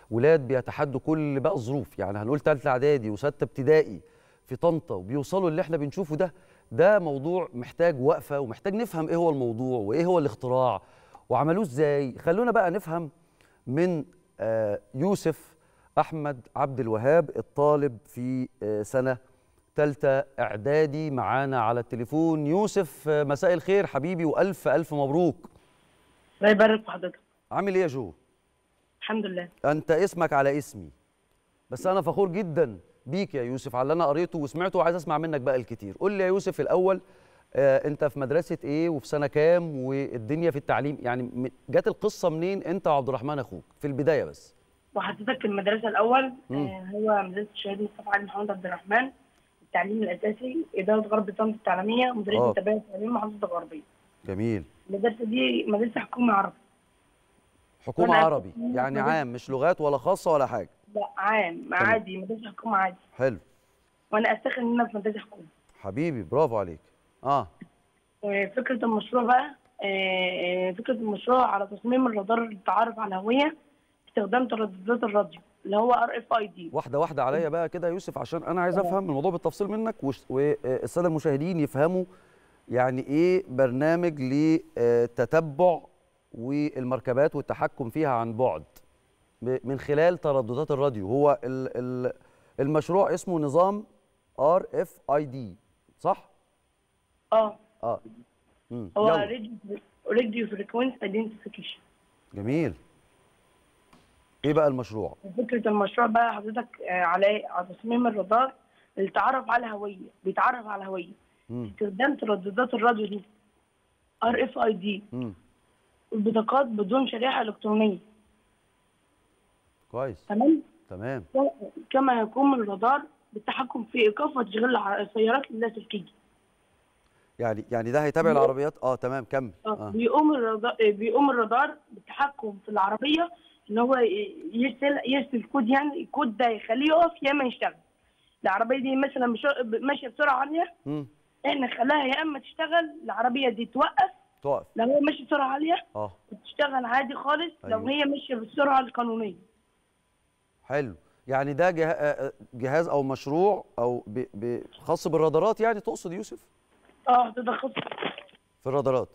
ولاد بيتحدوا كل بقى الظروف يعني هنقول ثالثه اعدادي وسته ابتدائي في طنطا وبيوصلوا اللي احنا بنشوفه ده ده موضوع محتاج وقفه ومحتاج نفهم ايه هو الموضوع وايه هو الاختراع وعملوه ازاي خلونا بقى نفهم من آه، يوسف احمد عبد الوهاب الطالب في آه، سنه ثالثه اعدادي معانا على التليفون يوسف آه، مساء الخير حبيبي والف الف مبروك الله يبارك في حضرتك عامل ايه يا جو الحمد لله انت اسمك على اسمي بس انا فخور جدا بيك يا يوسف على اللي انا قريته وسمعته وعايز اسمع منك بقى الكتير قول لي يا يوسف الاول آه انت في مدرسه ايه وفي سنه كام والدنيا في التعليم يعني م- جت القصه منين انت وعبد الرحمن اخوك في البدايه بس وحضرتك المدرسة الأول مم. آه هو مدرسة الشهيد مصطفى علي محمد عبد الرحمن التعليم الأساسي إدارة غرب طنطا التعليمية آه. مديرية التربية والتعليم محافظة الغربية جميل المدرسة دي مدرسة حكومة عربي حكومه وأنا عربي أساساً يعني مدرسة- عام مش لغات ولا خاصه ولا حاجه لا عام تمام. عادي مدرسة حكومة عادي حلو وأنا أفتخر إن أنا في مدرسة حكومة حبيبي برافو عليك اه وفكرة المشروع بقى آه، آه، فكرة المشروع على تصميم الرادار للتعرف على الهوية باستخدام ترددات الراديو اللي هو ار اف اي دي واحده واحده عليا بقى كده يا يوسف عشان انا عايز افهم الموضوع بالتفصيل منك وش- والساده المشاهدين يفهموا يعني ايه برنامج لتتبع والمركبات والتحكم فيها عن بعد ب- من خلال ترددات الراديو هو ال- ال- المشروع اسمه نظام ار اف اي دي صح اه اه مم. هو يلا. راديو راديو فريكونس ايدنتيفيكيشن جميل ايه بقى المشروع فكرة المشروع بقى حضرتك آه، على على تصميم الرادار للتعرف على هوية بيتعرف على هوية مم. استخدام ترددات الراديو دي ار اف اي دي مم. والبطاقات بدون شريحة إلكترونية كويس تمام تمام كما يقوم الرادار بالتحكم في إيقاف وتشغيل الع- السيارات اللاسلكية يعني يعني ده هيتابع العربيات اه تمام كمل آه. اه بيقوم الرادار بيقوم الرادار بالتحكم في العربية إن هو ي- يرسل يرسل كود يعني الكود ده يخليه يقف يا إما يشتغل العربية دي مثلا مش- ماشية بسرعة عالية مم. احنا نخليها يا اما تشتغل العربيه دي توقف تقف لو هي ماشيه بسرعه عاليه اه وتشتغل عادي خالص لو أيوة. هي ماشيه بالسرعه القانونيه حلو يعني ده جه... آه، جهاز او مشروع او ب... ب... خاص بالرادارات يعني تقصد يوسف اه ده خط في الرادارات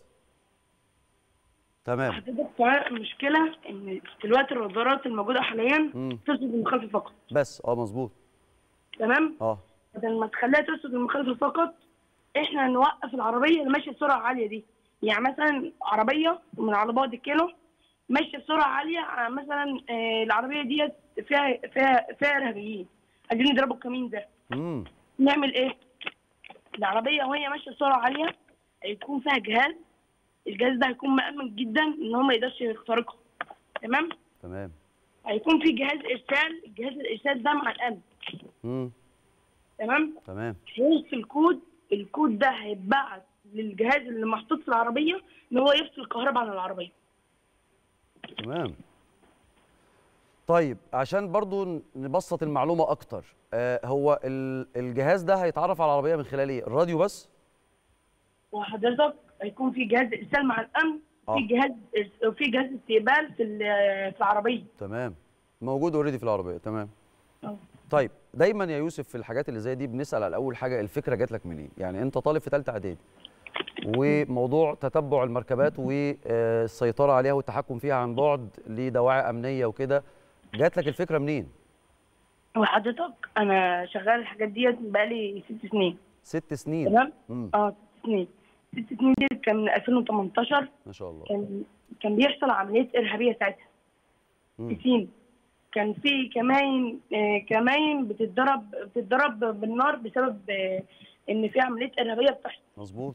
تمام حضرتك كمان المشكله ان دلوقتي الرادارات الموجوده حاليا مم. ترصد المخالفه فقط بس اه مظبوط تمام اه بدل ما تخليها ترصد المخالفه فقط احنا نوقف العربيه اللي ماشيه بسرعه عاليه دي يعني مثلا عربيه من على بعد كيلو ماشيه بسرعه عاليه آه، مثلا آه، العربيه ديت فيها فيها فيها ارهابيين عايزين يضربوا الكمين ده امم نعمل ايه؟ العربية وهي ماشية بسرعة عالية هيكون فيها جهاز الجهاز ده هيكون مأمن جدا ان هو ما يقدرش يخترقها تمام؟ تمام هيكون في جهاز ارسال الجهاز الارسال ده مع الامن امم تمام؟ تمام هيوصل الكود الكود ده هيتبعت للجهاز اللي محطوط في العربية ان هو يفصل الكهرباء عن العربية تمام طيب عشان برضو نبسط المعلومه اكتر آه هو ال... الجهاز ده هيتعرف على العربيه من خلال ايه الراديو بس وحضرتك هيكون في جهاز ارسال مع الامن آه. في جهاز في جهاز استقبال في ال- في العربية تمام موجود اوريدي في العربيه تمام آه. طيب دايما يا يوسف في الحاجات اللي زي دي بنسال على اول حاجه الفكره جات لك منين يعني انت طالب في ثالثه اعدادي وموضوع تتبع المركبات والسيطره عليها والتحكم فيها عن بعد لدواعي امنيه وكده جات لك الفكره منين وحضرتك انا شغال الحاجات ديت بقالي ست سنين ست سنين تمام امم اه ست سنين ست سنين دي كان من 2018 ما شاء الله كان كان بيحصل عمليات ارهابيه ساعتها مم. في سين كان في كماين آه كماين بتتضرب بتتضرب بالنار بسبب آه ان في عمليات ارهابيه بتحصل مظبوط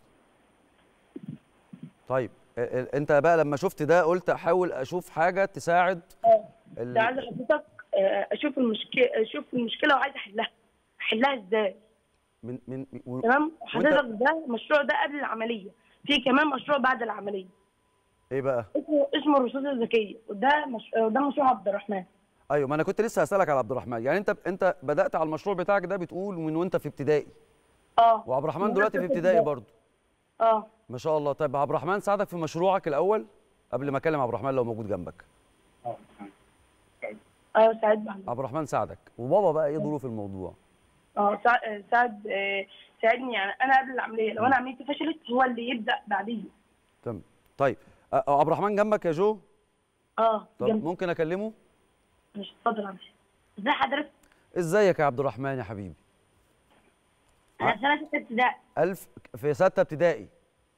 طيب ال- ال- انت بقى لما شفت ده قلت احاول اشوف حاجه تساعد اه ال- ده عايزه حضرتك آه اشوف المشكله اشوف المشكله وعايزه احلها احلها ازاي من من و- تمام حضرتك ده المشروع ده قبل العمليه في كمان مشروع بعد العمليه ايه بقى اسمه اسمه الرصاصه الذكيه وده مش... ده مشروع عبد الرحمن ايوه ما انا كنت لسه هسالك على عبد الرحمن يعني انت انت بدات على المشروع بتاعك ده بتقول من وانت في ابتدائي اه وعبد الرحمن دلوقتي في ابتدائي برضه اه ما شاء الله طيب عبد الرحمن ساعدك في مشروعك الاول قبل ما اكلم عبد الرحمن لو موجود جنبك ايوه سعيد محمد عبد الرحمن ساعدك وبابا بقى ايه دوره في الموضوع اه سع- آه، سعد آه، ساعدني يعني انا قبل العمليه لو انا عمليتي فشلت هو اللي يبدا بعدين تمام طيب أ- أ- عبد الرحمن جنبك يا جو اه طب جنب ممكن اكلمه مش اتفضل يا عمي. ازي حضرتك؟ ازيك يا عبد الرحمن يا حبيبي انا في سنه سته ابتدائي ألف في ستة ابتدائي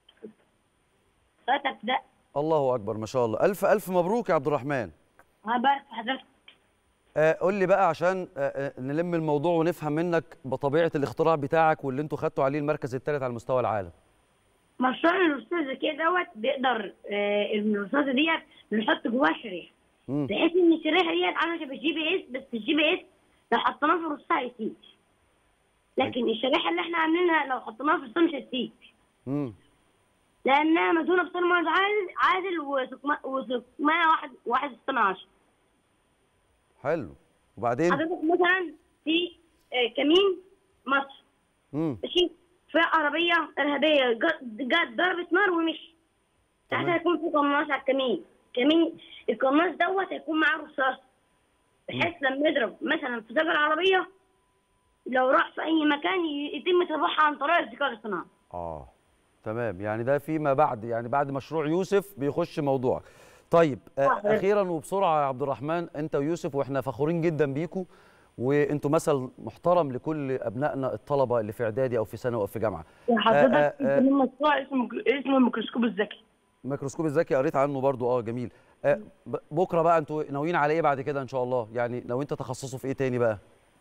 سته ابتدائي الله أكبر ما شاء الله ألف ألف مبروك يا عبد الرحمن انا بارك في حضرتك آه قول لي بقى عشان آه آه نلم الموضوع ونفهم منك بطبيعة الاختراع بتاعك واللي انتوا خدتوا عليه المركز الثالث على مستوى العالم مشروع الاستاذ الذكي دوت بيقدر آه، الرصاصه ديت بنحط جواها شريحه مم. بحيث ان الشريحه ديت عامله شبه الجي بي اس بس الجي بي اس لو حطيناه في الرصاصه هيسيب لكن الشريحه اللي احنا عاملينها لو حطيناها في الرصاصه مش هتسيب مم. لانها مدهونه بصلمه عادل عادل وسكما- وسكمها واحد واحد ستة عشر حلو وبعدين حضرتك مثلا في آه، كمين مصر مم. ماشي في عربية إرهابية جت جت ضربت نار ومشي تمام. تحت هيكون في قناص على الكمين كمين القناص دوت هيكون معاه رصاص بحيث لما يضرب مثلا في زجر العربية لو راح في أي مكان ي- يتم تبعها عن طريق الذكاء الاصطناعي اه تمام يعني ده فيما بعد يعني بعد مشروع يوسف بيخش موضوع طيب آه واحد. اخيرا وبسرعه يا عبد الرحمن انت ويوسف واحنا فخورين جدا بيكم وانتوا مثل محترم لكل ابنائنا الطلبه اللي في اعدادي او في ثانوي او في جامعه حضرتك آه، آه. من مشروع اسمه اسمه الميكروسكوب الذكي الميكروسكوب الذكي قريت عنه برضو اه جميل آه ب- بكره بقى انتوا ناويين على ايه بعد كده ان شاء الله يعني لو انت تخصصه في ايه تاني بقى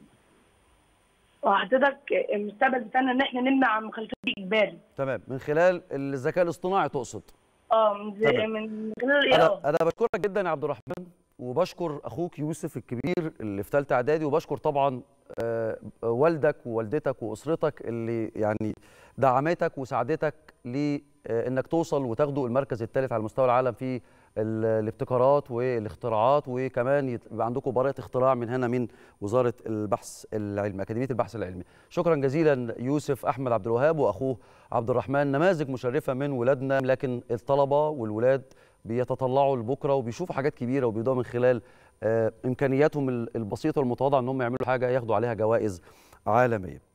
وحضرتك المستقبل بتاعنا ان احنا نمنع مخالفات اجباري تمام من خلال الذكاء الاصطناعي تقصد اه من زي- تمام. من خلال الاي انا انا بشكرك جدا يا عبد الرحمن وبشكر اخوك يوسف الكبير اللي في ثالثه اعدادي وبشكر طبعا آه، والدك ووالدتك واسرتك اللي يعني دعمتك وساعدتك لانك توصل وتاخدوا المركز الثالث على مستوى العالم في ال- الابتكارات والاختراعات وكمان يت- يبقى عندكم براءة اختراع من هنا من وزارة البحث العلمي أكاديمية البحث العلمي شكرا جزيلا يوسف أحمد عبد الوهاب وأخوه عبد الرحمن نماذج مشرفة من ولادنا لكن الطلبة والولاد بيتطلعوا لبكرة وبيشوفوا حاجات كبيرة وبيقدروا من خلال آه، إمكانياتهم ال- البسيطة والمتواضعة أنهم يعملوا حاجة ياخدوا عليها جوائز عالمية